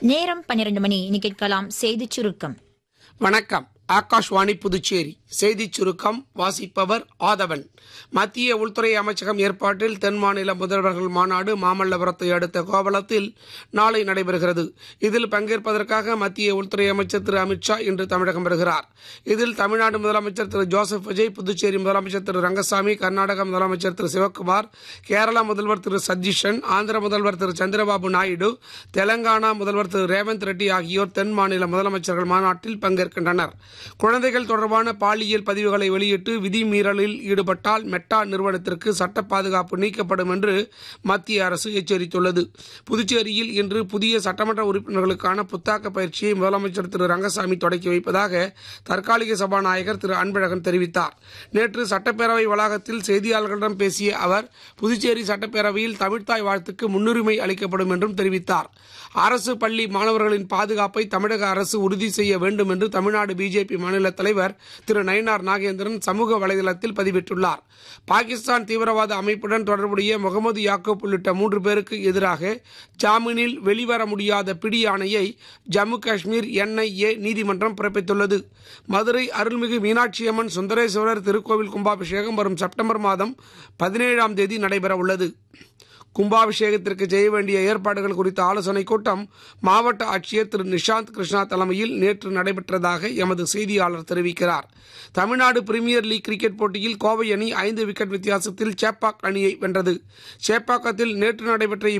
நேரம் பன்னிரண்டு மணி இனி கேட்கலாம் செய்திச் சுருக்கம் வணக்கம் ஆகாஷ்வாணி புதுச்சேரி செய்திச் சுருக்கம் வாசிப்பவர் ஆதவன் மத்திய உள்துறை அமைச்சகம் ஏற்பாட்டில் தென் மாநில முதல்வர்கள் மாநாடு மாமல்லபுரத்தை அடுத்த கோவளத்தில் நாளை நடைபெறுகிறது இதில் பங்கேற்பதற்காக மத்திய உள்துறை அமைச்சர் திரு அமித்ஷா இன்று தமிழகம் வருகிறார் இதில் தமிழ்நாடு முதலமைச்சர் திரு ஜோசப் விஜய் புதுச்சேரி முதலமைச்சர் திரு ரங்கசாமி கர்நாடக முதலமைச்சர் திரு சிவக்குமார் கேரள முதல்வர் திரு சஜிஷன் ஆந்திர முதல்வர் திரு சந்திரபாபு நாயுடு தெலங்கானா முதல்வர் திரு ரேவந்த் ரெட்டி ஆகியோர் தென் மாநில முதலமைச்சர்கள் மாநாட்டில் பங்கேற்கின்றனர் குழந்தைகள் தொடர்பான பாலியல் பதிவுகளை வெளியிட்டு விதிமீறலில் ஈடுபட்டால் மெட்டா நிறுவனத்திற்கு சட்ட பாதுகாப்பு நீக்கப்படும் என்று மத்திய அரசு எச்சரித்துள்ளது புதுச்சேரியில் இன்று புதிய சட்டமன்ற உறுப்பினர்களுக்கான புத்தாக்க பயிற்சியை முதலமைச்சர் திரு ரங்கசாமி தொடக்கி வைப்பதாக தற்காலிக சபாநாயகர் திரு அன்பழகன் தெரிவித்தார் நேற்று சட்டப்பேரவை வளாகத்தில் செய்தியாளர்களிடம் பேசிய அவர் புதுச்சேரி சட்டப்பேரவையில் தமிழ்த்தாய் வாழ்த்துக்கு முன்னுரிமை அளிக்கப்படும் என்றும் தெரிவித்தார் அரசு பள்ளி மாணவர்களின் பாதுகாப்பை தமிழக அரசு உறுதி செய்ய வேண்டும் என்று தமிழ்நாடு பிஜேபி மாநில தலைவர் திரு நயினார் நாகேந்திரன் சமூக வலைதளத்தில் பதிவிட்டுள்ளார் பாகிஸ்தான் தீவிரவாத அமைப்புடன் தொடர்புடைய முகமது யாக்கூப் உள்ளிட்ட மூன்று பேருக்கு எதிராக ஜாமீனில் வெளிவர முடியாத பிடி ஆணையை ஜம்மு காஷ்மீர் என்ஐஏ நீதிமன்றம் பிறப்பித்துள்ளது மதுரை அருள்மிகு மீனாட்சியம்மன் சுந்தரேஸ்வரர் திருக்கோவில் கும்பாபிஷேகம் வரும் செப்டம்பர் மாதம் பதினேழாம் தேதி நடைபெற உள்ளது கும்பாபிஷேகத்திற்கு செய்ய வேண்டிய ஏற்பாடுகள் குறித்த ஆலோசனைக் கூட்டம் மாவட்ட ஆட்சியர் திரு நிஷாந்த் கிருஷ்ணா தலைமையில் நேற்று நடைபெற்றதாக எமது செய்தியாளர் தெரிவிக்கிறார் தமிழ்நாடு பிரீமியர் லீக் கிரிக்கெட் போட்டியில் கோவை அணி ஐந்து விக்கெட் வித்தியாசத்தில் சேப்பாக் அணியை வென்றது சேப்பாக்கத்தில் நேற்று நடைபெற்ற